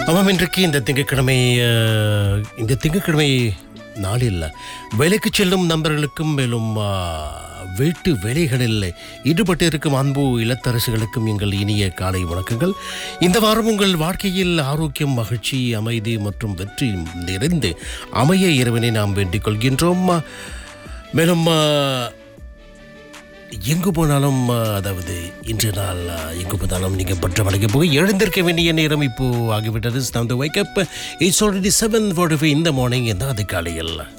ஆமாம் இன்றைக்கு இந்த திங்கட்கிழமை அஹ், இந்த திங்கட்கிழமை நாளில் வேலைக்கு செல்லும் நண்பர்களுக்கும் மேலும் அஹ், வீட்டு வேலைகளில் ஈடுபட்டு இருக்கும் அன்பு இல்லத்தரசுகளுக்கும் எங்கள் இனிய காலை வணக்கங்கள் இந்த வாரம் உங்கள் வாழ்க்கையில் ஆரோக்கியம் மகிழ்ச்சி அமைதி மற்றும் வெற்றி நிறைந்து அமைய இறைவனை நாம் வேண்டிக் கொள்கின்றோம் மேலும் அஹ், எங்கு போனாலும் அஹ், அதாவது இன்று நாள் அஹ், எங்கு போனாலும் நீங்கள் பற்ற வழங்க போய் எழுந்திருக்க வேண்டிய நேரம் இப்போ ஆகிவிட்டது த வைக்கப் it's already seven forty five இந்த மார்னிங் இந்த அதிகாலையில்